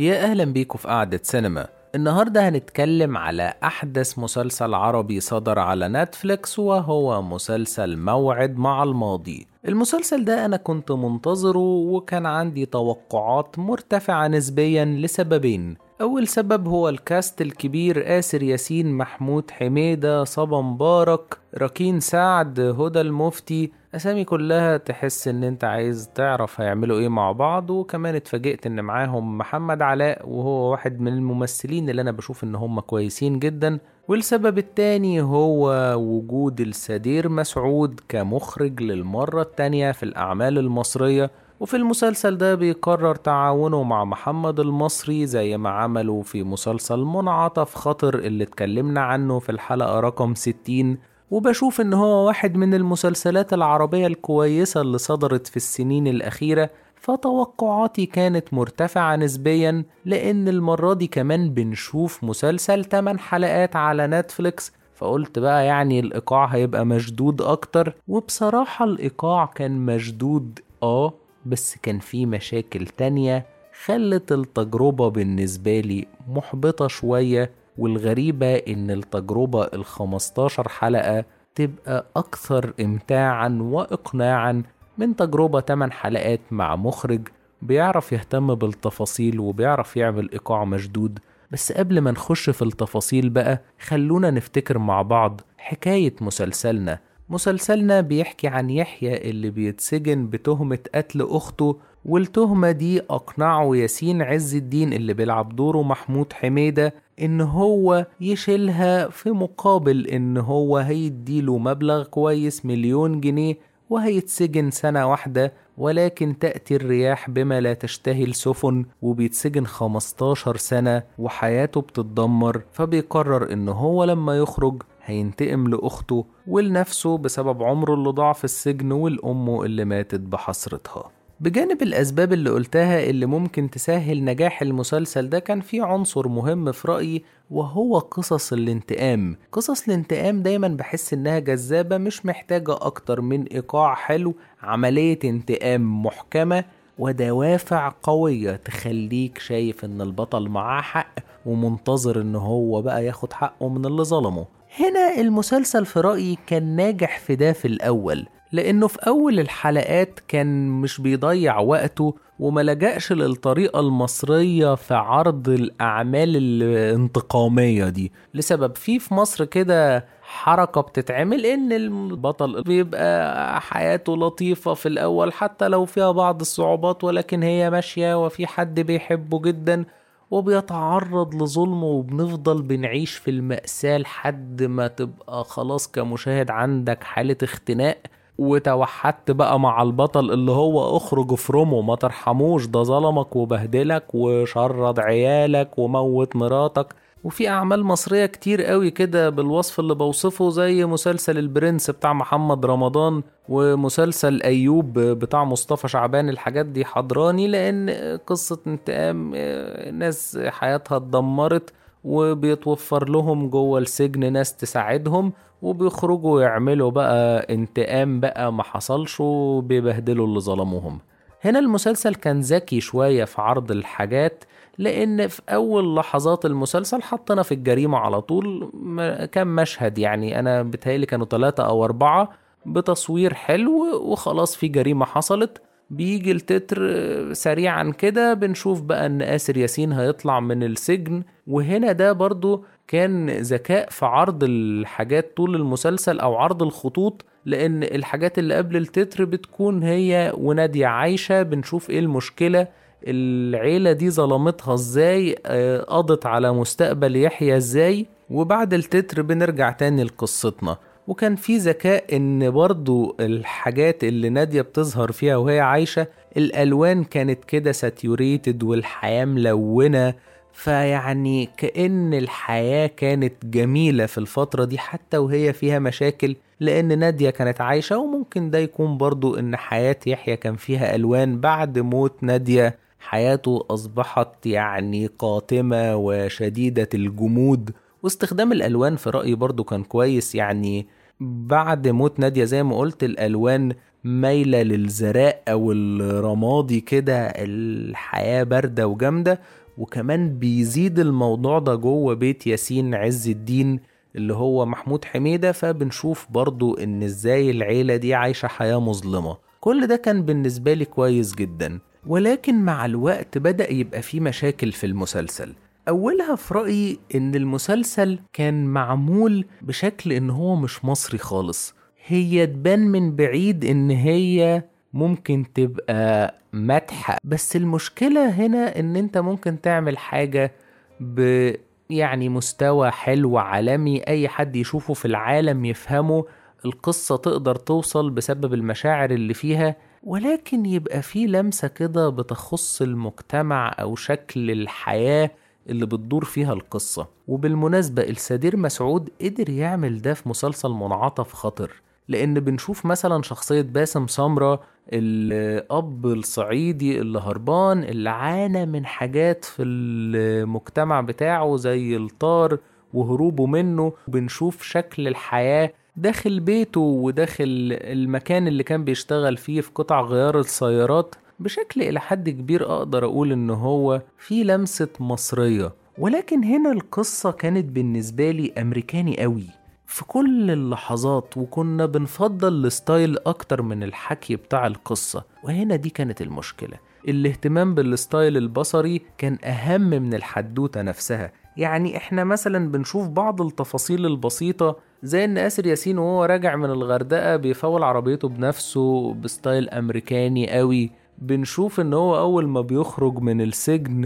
يا أهلا بيكم في قعدة سينما النهاردة هنتكلم على أحدث مسلسل عربي صدر على نتفليكس وهو مسلسل موعد مع الماضي المسلسل ده أنا كنت منتظره وكان عندي توقعات مرتفعة نسبيا لسببين أول سبب هو الكاست الكبير آسر ياسين محمود حميدة صبا مبارك ركين سعد هدى المفتي أسامي كلها تحس إن أنت عايز تعرف هيعملوا إيه مع بعض وكمان اتفاجئت إن معاهم محمد علاء وهو واحد من الممثلين اللي أنا بشوف إن هم كويسين جدا والسبب التاني هو وجود السدير مسعود كمخرج للمرة التانية في الأعمال المصرية وفي المسلسل ده بيقرر تعاونه مع محمد المصري زي ما عملوا في مسلسل منعطف خطر اللي اتكلمنا عنه في الحلقة رقم 60 وبشوف ان هو واحد من المسلسلات العربية الكويسة اللي صدرت في السنين الأخيرة فتوقعاتي كانت مرتفعة نسبيا لأن المرة دي كمان بنشوف مسلسل 8 حلقات على نتفليكس فقلت بقى يعني الإيقاع هيبقى مشدود أكتر وبصراحة الإيقاع كان مشدود آه بس كان في مشاكل تانية خلت التجربة بالنسبة لي محبطة شوية والغريبة إن التجربة الخمستاشر حلقة تبقى أكثر إمتاعا وإقناعا من تجربة 8 حلقات مع مخرج بيعرف يهتم بالتفاصيل وبيعرف يعمل إيقاع مشدود بس قبل ما نخش في التفاصيل بقى خلونا نفتكر مع بعض حكاية مسلسلنا مسلسلنا بيحكي عن يحيى اللي بيتسجن بتهمة قتل أخته والتهمة دي أقنعه ياسين عز الدين اللي بيلعب دوره محمود حميدة إن هو يشيلها في مقابل إن هو هيديله مبلغ كويس مليون جنيه وهيتسجن سنة واحدة ولكن تأتي الرياح بما لا تشتهي السفن وبيتسجن 15 سنة وحياته بتتدمر فبيقرر إن هو لما يخرج هينتقم لأخته ولنفسه بسبب عمره اللي ضاع في السجن والأمه اللي ماتت بحسرتها بجانب الأسباب اللي قلتها اللي ممكن تسهل نجاح المسلسل ده كان في عنصر مهم في رأيي وهو قصص الانتقام قصص الانتقام دايما بحس إنها جذابة مش محتاجة أكتر من إيقاع حلو عملية انتقام محكمة ودوافع قوية تخليك شايف إن البطل معاه حق ومنتظر إن هو بقى ياخد حقه من اللي ظلمه هنا المسلسل في رأيي كان ناجح في ده في الأول لأنه في أول الحلقات كان مش بيضيع وقته وما لجأش للطريقة المصرية في عرض الأعمال الانتقامية دي لسبب في في مصر كده حركة بتتعمل إن البطل بيبقى حياته لطيفة في الأول حتى لو فيها بعض الصعوبات ولكن هي ماشية وفي حد بيحبه جدا وبيتعرض لظلمه وبنفضل بنعيش في المأساة لحد ما تبقى خلاص كمشاهد عندك حالة اختناق وتوحدت بقى مع البطل اللي هو اخرج افرمه ما ترحموش ده ظلمك وبهدلك وشرد عيالك وموت مراتك وفي اعمال مصريه كتير قوي كده بالوصف اللي بوصفه زي مسلسل البرنس بتاع محمد رمضان ومسلسل ايوب بتاع مصطفى شعبان الحاجات دي حضراني لان قصه انتقام ناس حياتها اتدمرت وبيتوفر لهم جوه السجن ناس تساعدهم وبيخرجوا يعملوا بقى انتقام بقى ما حصلش وبيبهدلوا اللي ظلموهم هنا المسلسل كان ذكي شوية في عرض الحاجات لأن في أول لحظات المسلسل حطنا في الجريمة على طول كم مشهد يعني أنا بتهيألي كانوا ثلاثة أو أربعة بتصوير حلو وخلاص في جريمة حصلت بيجي التتر سريعا كده بنشوف بقى ان آسر ياسين هيطلع من السجن وهنا ده برضو كان ذكاء في عرض الحاجات طول المسلسل او عرض الخطوط لان الحاجات اللي قبل التتر بتكون هي ونادية عايشة بنشوف ايه المشكلة العيلة دي ظلمتها ازاي قضت على مستقبل يحيى ازاي وبعد التتر بنرجع تاني لقصتنا وكان في ذكاء ان برضو الحاجات اللي نادية بتظهر فيها وهي عايشة الالوان كانت كده ساتيوريتد والحياة ملونة فيعني كأن الحياة كانت جميلة في الفترة دي حتى وهي فيها مشاكل لأن نادية كانت عايشة وممكن ده يكون برضو إن حياة يحيى كان فيها ألوان بعد موت نادية حياته أصبحت يعني قاتمة وشديدة الجمود واستخدام الألوان في رأيي برضو كان كويس يعني بعد موت نادية زي ما قلت الألوان مايلة للزراء أو الرمادي كده الحياة باردة وجامدة وكمان بيزيد الموضوع ده جوه بيت ياسين عز الدين اللي هو محمود حميدة فبنشوف برضو ان ازاي العيلة دي عايشة حياة مظلمة كل ده كان بالنسبة لي كويس جدا ولكن مع الوقت بدأ يبقى فيه مشاكل في المسلسل أولها في رأيي إن المسلسل كان معمول بشكل إن هو مش مصري خالص هي تبان من بعيد إن هي ممكن تبقى مدح بس المشكلة هنا إن أنت ممكن تعمل حاجة ب يعني مستوى حلو عالمي أي حد يشوفه في العالم يفهمه القصة تقدر توصل بسبب المشاعر اللي فيها ولكن يبقى في لمسة كده بتخص المجتمع أو شكل الحياة اللي بتدور فيها القصة وبالمناسبة السدير مسعود قدر يعمل ده في مسلسل منعطف خطر لأن بنشوف مثلا شخصية باسم سمرة الأب الصعيدي اللي هربان اللي عانى من حاجات في المجتمع بتاعه زي الطار وهروبه منه بنشوف شكل الحياة داخل بيته وداخل المكان اللي كان بيشتغل فيه في قطع غيار السيارات بشكل إلى حد كبير أقدر أقول إن هو في لمسة مصرية ولكن هنا القصة كانت بالنسبة لي أمريكاني قوي في كل اللحظات وكنا بنفضل الستايل أكتر من الحكي بتاع القصة وهنا دي كانت المشكلة الاهتمام بالستايل البصري كان أهم من الحدوتة نفسها يعني احنا مثلا بنشوف بعض التفاصيل البسيطة زي ان آسر ياسين وهو راجع من الغردقة بيفول عربيته بنفسه بستايل أمريكاني قوي بنشوف ان هو اول ما بيخرج من السجن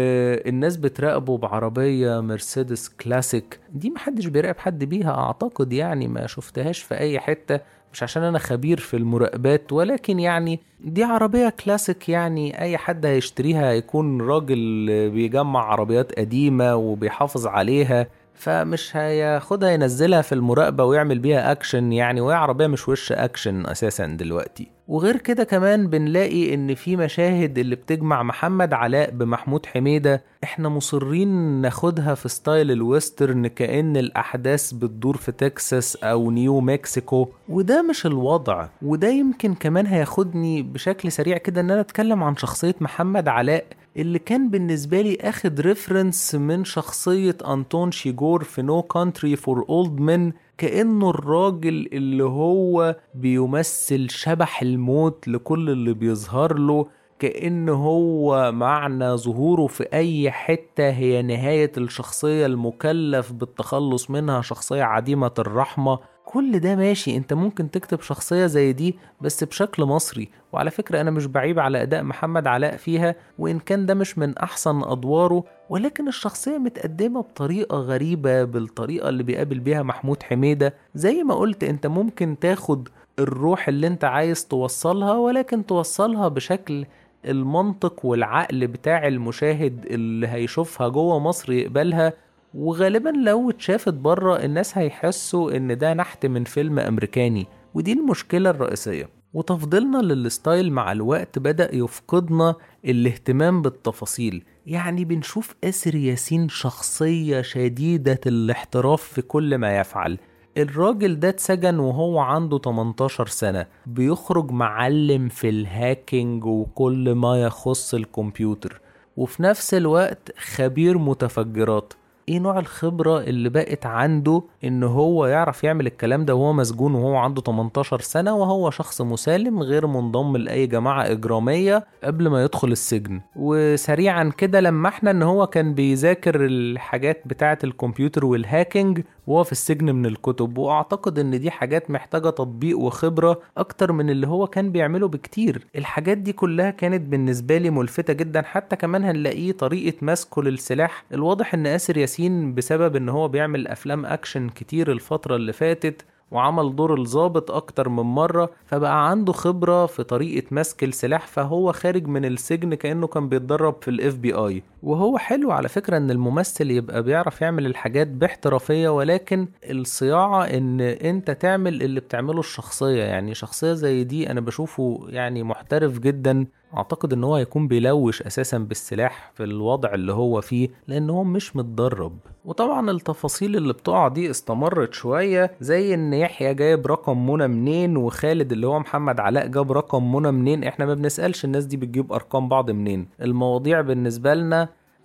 آه الناس بتراقبه بعربية مرسيدس كلاسيك دي محدش بيراقب حد بيها اعتقد يعني ما شفتهاش في اي حتة مش عشان انا خبير في المراقبات ولكن يعني دي عربية كلاسيك يعني اي حد هيشتريها هيكون راجل بيجمع عربيات قديمة وبيحافظ عليها فمش هياخدها ينزلها في المراقبة ويعمل بيها أكشن يعني وهي عربية مش وش أكشن أساسا دلوقتي وغير كده كمان بنلاقي إن في مشاهد اللي بتجمع محمد علاء بمحمود حميدة إحنا مصرين ناخدها في ستايل الويسترن كأن الأحداث بتدور في تكساس أو نيو مكسيكو وده مش الوضع وده يمكن كمان هياخدني بشكل سريع كده إن أنا أتكلم عن شخصية محمد علاء اللي كان بالنسبة لي أخد ريفرنس من شخصية أنطون شيجور في نو كونتري فور أولد Men كأنه الراجل اللي هو بيمثل شبح الموت لكل اللي بيظهر له كأن هو معنى ظهوره في أي حتة هي نهاية الشخصية المكلف بالتخلص منها شخصية عديمة الرحمة كل ده ماشي انت ممكن تكتب شخصية زي دي بس بشكل مصري وعلى فكرة انا مش بعيب على اداء محمد علاء فيها وان كان ده مش من احسن ادواره ولكن الشخصية متقدمة بطريقة غريبة بالطريقة اللي بيقابل بيها محمود حميدة زي ما قلت انت ممكن تاخد الروح اللي انت عايز توصلها ولكن توصلها بشكل المنطق والعقل بتاع المشاهد اللي هيشوفها جوه مصر يقبلها وغالبا لو اتشافت بره الناس هيحسوا ان ده نحت من فيلم امريكاني ودي المشكلة الرئيسية وتفضيلنا للستايل مع الوقت بدأ يفقدنا الاهتمام بالتفاصيل يعني بنشوف آسر ياسين شخصية شديدة الاحتراف في كل ما يفعل الراجل ده اتسجن وهو عنده 18 سنة بيخرج معلم في الهاكينج وكل ما يخص الكمبيوتر وفي نفس الوقت خبير متفجرات ايه نوع الخبرة اللي بقت عنده ان هو يعرف يعمل الكلام ده وهو مسجون وهو عنده 18 سنة وهو شخص مسالم غير منضم لأي جماعة إجرامية قبل ما يدخل السجن وسريعا كده لمحنا ان هو كان بيذاكر الحاجات بتاعة الكمبيوتر والهاكينج وهو في السجن من الكتب واعتقد ان دي حاجات محتاجة تطبيق وخبرة اكتر من اللي هو كان بيعمله بكتير الحاجات دي كلها كانت بالنسبة لي ملفتة جدا حتى كمان هنلاقيه طريقة مسكه للسلاح الواضح ان آسر ياسين بسبب ان هو بيعمل افلام اكشن كتير الفترة اللي فاتت وعمل دور الظابط أكتر من مرة فبقى عنده خبرة في طريقة مسك السلاح فهو خارج من السجن كأنه كان بيتدرب في الاف بي اي وهو حلو على فكرة ان الممثل يبقى بيعرف يعمل الحاجات باحترافية ولكن الصياعة ان انت تعمل اللي بتعمله الشخصية يعني شخصية زي دي انا بشوفه يعني محترف جدا اعتقد ان هو هيكون بيلوش اساسا بالسلاح في الوضع اللي هو فيه لان هو مش متدرب وطبعا التفاصيل اللي بتقع دي استمرت شوية زي ان يحيى جايب رقم منى منين وخالد اللي هو محمد علاء جاب رقم منى منين احنا ما بنسألش الناس دي بتجيب ارقام بعض منين المواضيع بالنسبة لنا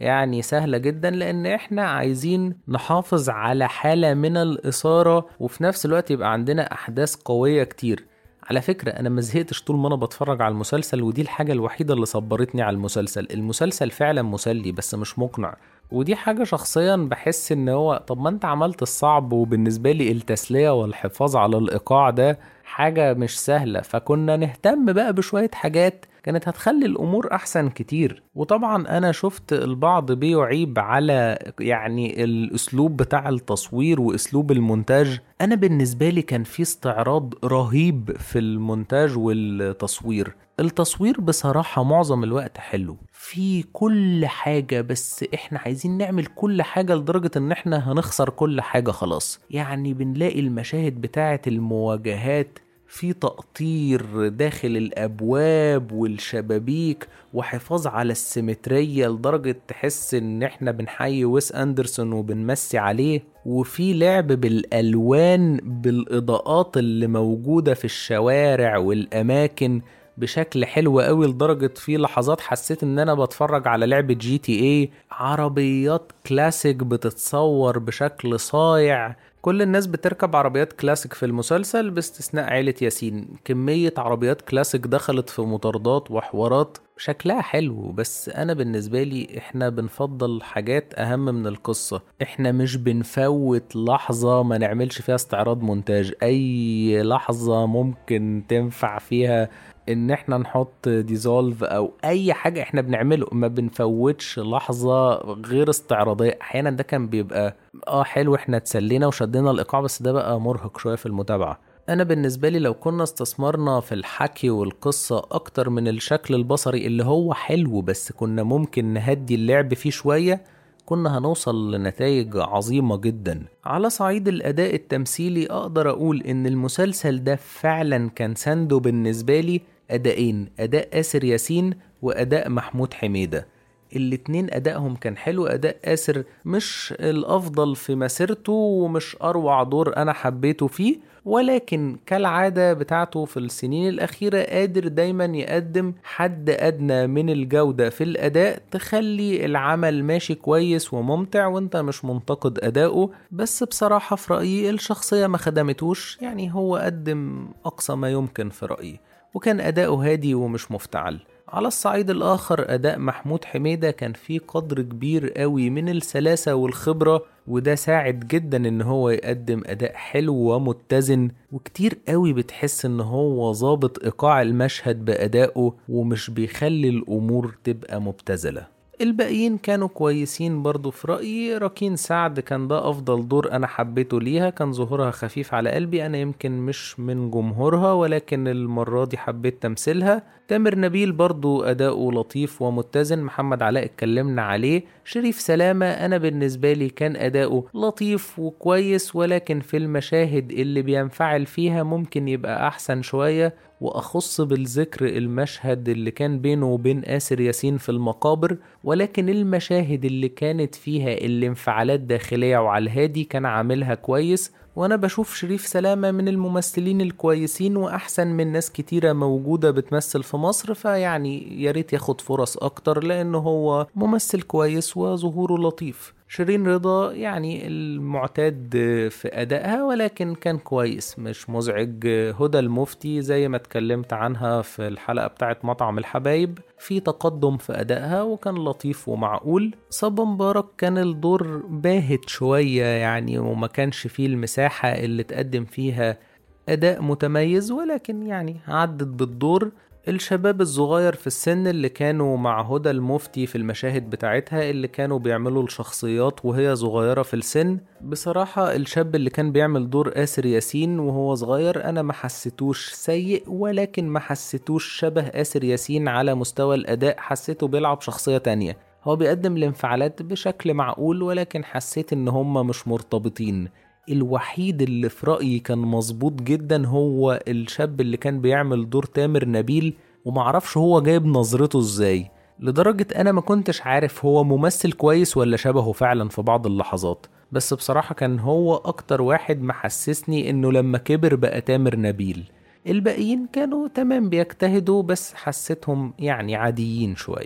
يعني سهلة جدا لأن احنا عايزين نحافظ على حالة من الإثارة وفي نفس الوقت يبقى عندنا أحداث قوية كتير على فكرة أنا ما زهقتش طول ما أنا بتفرج على المسلسل ودي الحاجة الوحيدة اللي صبرتني على المسلسل المسلسل فعلا مسلي بس مش مقنع ودي حاجة شخصيا بحس ان هو طب ما انت عملت الصعب وبالنسبة لي التسلية والحفاظ على الايقاع ده حاجة مش سهلة فكنا نهتم بقى بشوية حاجات كانت هتخلي الامور احسن كتير وطبعا انا شفت البعض بيعيب على يعني الاسلوب بتاع التصوير واسلوب المونتاج انا بالنسبه لي كان في استعراض رهيب في المونتاج والتصوير التصوير بصراحه معظم الوقت حلو في كل حاجه بس احنا عايزين نعمل كل حاجه لدرجه ان احنا هنخسر كل حاجه خلاص يعني بنلاقي المشاهد بتاعه المواجهات في تقطير داخل الابواب والشبابيك وحفاظ على السيمترية لدرجة تحس ان احنا بنحيي ويس اندرسون وبنمسي عليه وفي لعب بالالوان بالاضاءات اللي موجودة في الشوارع والاماكن بشكل حلو قوي لدرجة في لحظات حسيت ان انا بتفرج على لعبة جي تي اي عربيات كلاسيك بتتصور بشكل صايع كل الناس بتركب عربيات كلاسيك في المسلسل باستثناء عيلة ياسين كمية عربيات كلاسيك دخلت في مطاردات وحوارات شكلها حلو بس انا بالنسبة لي احنا بنفضل حاجات اهم من القصة احنا مش بنفوت لحظة ما نعملش فيها استعراض مونتاج اي لحظة ممكن تنفع فيها ان احنا نحط ديزولف او اي حاجة احنا بنعمله ما بنفوتش لحظة غير استعراضية احيانا ده كان بيبقى اه حلو احنا اتسلينا وشدينا الايقاع بس ده بقى مرهق شوية في المتابعة انا بالنسبة لي لو كنا استثمرنا في الحكي والقصة اكتر من الشكل البصري اللي هو حلو بس كنا ممكن نهدي اللعب فيه شوية كنا هنوصل لنتائج عظيمة جدا على صعيد الأداء التمثيلي أقدر أقول إن المسلسل ده فعلا كان سنده بالنسبة لي أدائين أداء آسر ياسين وأداء محمود حميدة الاتنين أدائهم كان حلو أداء آسر مش الأفضل في مسيرته ومش أروع دور أنا حبيته فيه ولكن كالعادة بتاعته في السنين الأخيرة قادر دايما يقدم حد أدنى من الجودة في الأداء تخلي العمل ماشي كويس وممتع وانت مش منتقد أداؤه بس بصراحة في رأيي الشخصية ما خدمتوش يعني هو قدم أقصى ما يمكن في رأيي وكان أداؤه هادي ومش مفتعل على الصعيد الآخر أداء محمود حميدة كان فيه قدر كبير قوي من السلاسة والخبرة وده ساعد جدا ان هو يقدم اداء حلو ومتزن وكتير قوي بتحس ان هو ظابط ايقاع المشهد بادائه ومش بيخلي الامور تبقى مبتذله الباقيين كانوا كويسين برضو في رأيي راكين سعد كان ده أفضل دور أنا حبيته ليها كان ظهورها خفيف على قلبي أنا يمكن مش من جمهورها ولكن المرة دي حبيت تمثيلها تامر نبيل برضو أداؤه لطيف ومتزن محمد علاء اتكلمنا عليه شريف سلامة أنا بالنسبة لي كان أداؤه لطيف وكويس ولكن في المشاهد اللي بينفعل فيها ممكن يبقى أحسن شوية وأخص بالذكر المشهد اللي كان بينه وبين آسر ياسين في المقابر ولكن المشاهد اللي كانت فيها الانفعالات داخلية وعلى الهادي كان عاملها كويس وانا بشوف شريف سلامة من الممثلين الكويسين واحسن من ناس كتيرة موجودة بتمثل في مصر فيعني ياريت ياخد فرص اكتر لانه هو ممثل كويس وظهوره لطيف شيرين رضا يعني المعتاد في أدائها ولكن كان كويس مش مزعج هدى المفتي زي ما اتكلمت عنها في الحلقة بتاعت مطعم الحبايب في تقدم في أدائها وكان لطيف ومعقول صبا مبارك كان الدور باهت شوية يعني وما كانش فيه المساحة اللي تقدم فيها أداء متميز ولكن يعني عدت بالدور الشباب الصغير في السن اللي كانوا مع هدى المفتي في المشاهد بتاعتها اللي كانوا بيعملوا الشخصيات وهي صغيرة في السن بصراحة الشاب اللي كان بيعمل دور آسر ياسين وهو صغير أنا ما حسيتوش سيء ولكن ما حسيتوش شبه آسر ياسين على مستوى الأداء حسيته بيلعب شخصية تانية هو بيقدم الانفعالات بشكل معقول ولكن حسيت ان هما مش مرتبطين الوحيد اللي في رأيي كان مظبوط جدا هو الشاب اللي كان بيعمل دور تامر نبيل ومعرفش هو جايب نظرته ازاي لدرجة أنا ما كنتش عارف هو ممثل كويس ولا شبهه فعلا في بعض اللحظات بس بصراحة كان هو أكتر واحد محسسني إنه لما كبر بقى تامر نبيل الباقيين كانوا تمام بيجتهدوا بس حسيتهم يعني عاديين شوية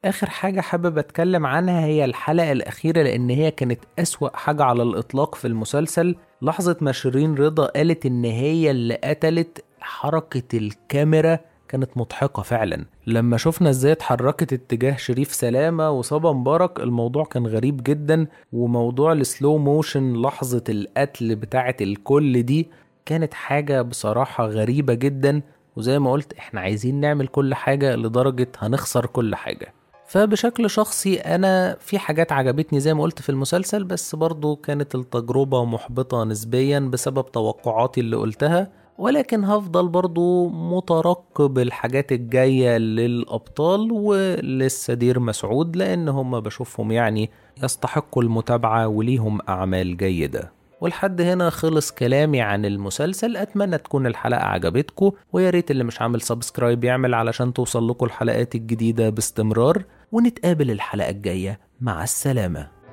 آخر حاجة حابب أتكلم عنها هي الحلقة الأخيرة لأن هي كانت أسوأ حاجة على الإطلاق في المسلسل لحظة ما شيرين رضا قالت إن هي اللي قتلت حركة الكاميرا كانت مضحكة فعلا لما شفنا ازاي اتحركت اتجاه شريف سلامة وصبا مبارك الموضوع كان غريب جدا وموضوع السلو موشن لحظة القتل بتاعة الكل دي كانت حاجة بصراحة غريبة جدا وزي ما قلت احنا عايزين نعمل كل حاجة لدرجة هنخسر كل حاجة فبشكل شخصي انا في حاجات عجبتني زي ما قلت في المسلسل بس برضو كانت التجربة محبطة نسبيا بسبب توقعاتي اللي قلتها ولكن هفضل برضو مترقب الحاجات الجاية للأبطال وللسدير مسعود لأن هم بشوفهم يعني يستحقوا المتابعة وليهم أعمال جيدة ولحد هنا خلص كلامي عن المسلسل اتمنى تكون الحلقه عجبتكم ويا ريت اللي مش عامل سبسكرايب يعمل علشان توصل لكم الحلقات الجديده باستمرار ونتقابل الحلقه الجايه مع السلامه